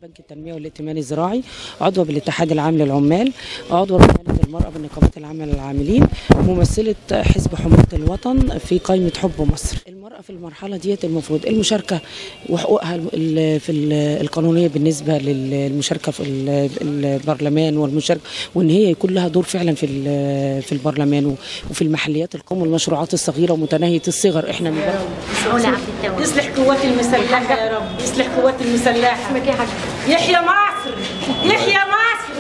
بنك التنميه والائتمان الزراعي عضوه بالاتحاد العام للعمال عضوه بوكاله المراه بالنقابات العامه للعاملين ممثله حزب حمايه الوطن في قائمه حب مصر المراه في المرحله ديت المفروض المشاركه وحقوقها ال- في ال- القانونيه بالنسبه للمشاركه في ال- البرلمان والمشاركه وان هي يكون لها دور فعلا في ال- في البرلمان و- وفي المحليات القوم والمشروعات الصغيره ومتناهيه الصغر احنا من علا عبد التواب يصلح قوات المسلحة يا رب يصلح قوات المسلحة اسمك ايه يا حاج؟ يحيى مصر يحيى مصر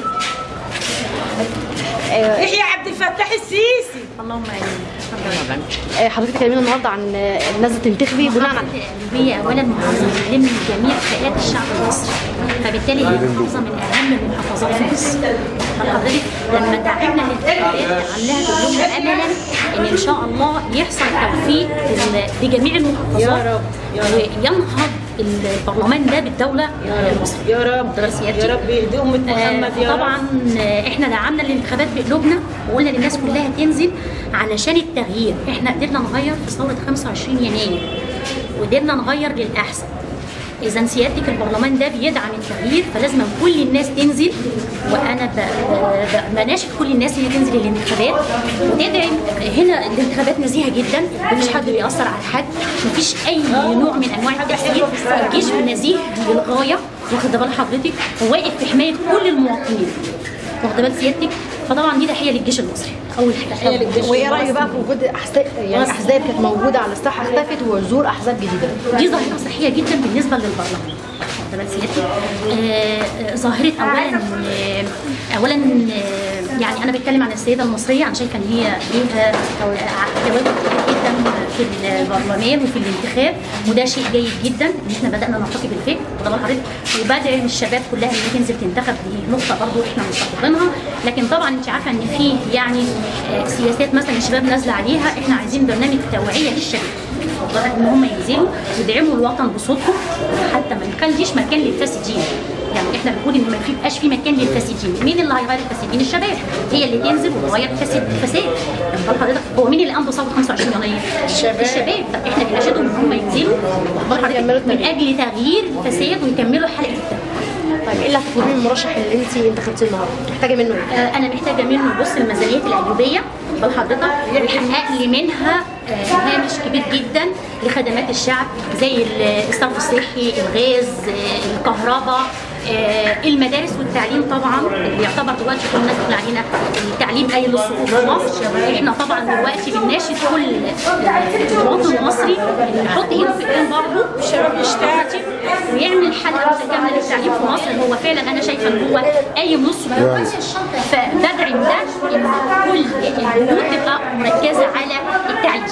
يحيى عبد الفتاح السيسي اللهم امين آه، حضرتك كلمينا النهارده عن آه، نازله تنتخبي بناء على هي اولا محافظه بتلم جميع فئات الشعب المصري فبالتالي هي محافظه من اهم المحافظات في مصر فحضرتك لما تعبنا الانتخابات عاملاها تقول لنا املا ان ان شاء الله يحصل توفيق ل- لجميع المحافظات يا رب، يا رب. وينهض البرلمان ده بالدوله المصريه يا رب ده سيادتي. يا رب يهدي أمة محمد يا رب طبعا احنا دعمنا الانتخابات بقلوبنا وقلنا للناس كلها تنزل علشان التغيير احنا قدرنا نغير في ثوره 25 يناير وقدرنا نغير للاحسن اذا سيادتك البرلمان ده بيدعم التغيير فلازم كل الناس تنزل وانا ب- ب- بناشد كل الناس ان هي تنزل الانتخابات وتدعم هنا الانتخابات نزيهه جدا مفيش حد بيأثر على حد مفيش اي نوع من انواع التأثير الجيش نزيه للغايه واخد بال حضرتك وواقف في حمايه كل المواطنين واخد بال سيادتك فطبعا دي تحيه للجيش المصري اول حاجه وايه رايك بقى في وجود احزاب يعني احزاب كانت موجوده على الساحه اختفت وظهور احزاب جديده دي ظاهرة صحية جدا بالنسبة للبرلمان واخدة بال سيادتك؟ آه، آه، ظاهرة أولا آه، أولا آه، يعني أنا بتكلم عن السيدة المصرية أنا شايفة إن هي ليها آه، جوانب كتير جدا في البرلمان وفي الانتخاب وده شيء جيد جدا إن إحنا بدأنا نرتقي بالفكر طبعا حضرتك وبدعم الشباب كلها إن هي تنزل تنتخب دي نقطة برضه إحنا مستقرينها لكن طبعا أنت عارفة إن في يعني آه، سياسات مثلا الشباب نازلة عليها إحنا عايزين برنامج توعية للشباب ان هم ينزلوا يدعموا الوطن بصوتهم حتى ما نخليش مكان للفاسدين يعني احنا بنقول ان ما في- يبقاش في مكان للفاسدين مين اللي هيغير الفاسدين الشباب هي اللي تنزل وتغير الفساد الفساد يعني طب حضرتك هو مين اللي قام بثوره 25 يناير الشباب الشباب طب احنا بنناشدهم ان هم ينزلوا واخد بالك حضرتك؟ من اجل تغيير الفساد ويكملوا حلقه التغيير طيب ايه اللي هتطلبيه من المرشح اللي انت انتخبتيه النهارده محتاجه منه ايه آه، انا محتاجه منه يبص الميزانيات الايوبيه بل حضرتك ويحقق لي منها آه، هامش كبير جدا لخدمات الشعب زي ال- الصرف الصحي الغاز آه، الكهرباء آه، المدارس والتعليم طبعا اللي يعتبر دلوقتي كل الناس بتقول علينا التعليم قايل الصفوف في مصر احنا طبعا دلوقتي بنناشد كل آه، مواطن مصري إنه يحط ايده في ايدين برضه الشباب يشتغل ويعمل حلقه متكامله للتعليم في مصر اللي هو فعلا انا شايفه ان هو قايم نص فبدعم ده ان كل البنود تبقى مركزه على التعليم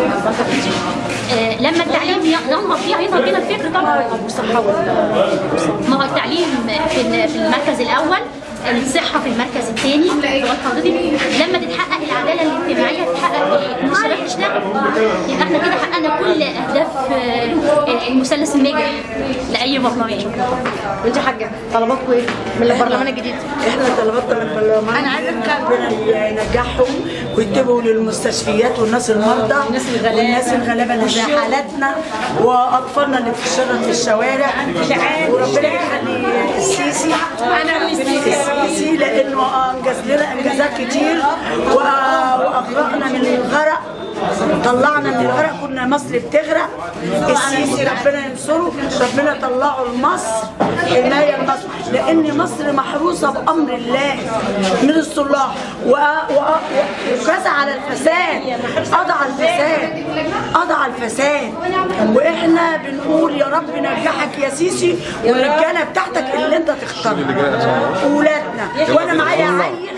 آه، لما التعليم ينهض فيها ينهض بينا الفكر طبعا ما هو التعليم في ال- في المركز الاول الصحة في المركز الثاني حضرتك لما تتحقق العدالة الاجتماعية تتحقق إيه؟ إن الشباب تشتغل يبقى احنا كده حققنا كل أهداف آه، المثلث الناجح لأي برلمان وانت حاجه طلباتكم ايه من البرلمان الجديد احنا طلباتنا من البرلمان انا عايزه ربنا ينجحهم ويكتبوا للمستشفيات والناس المرضى والناس الغلابه اللي زي حالاتنا واطفالنا اللي بتشرد في الشوارع وربنا يخلي السيسي انا السيسي لانه انجز لنا انجازات كتير و- واغرقنا من الغرق طلعنا من الغرق كنا مصر بتغرق السيسي ربنا ينصره ربنا طلعه لمصر حمايه لمصر لان مصر محروسه بامر الله من الصلاح و- و- وكذا على الفساد قضى على الفساد قضى على الفساد واحنا بنقول يا رب نجحك يا سيسي والرجاله بتاعتك اللي انت تختارها اولادنا وانا معايا عيل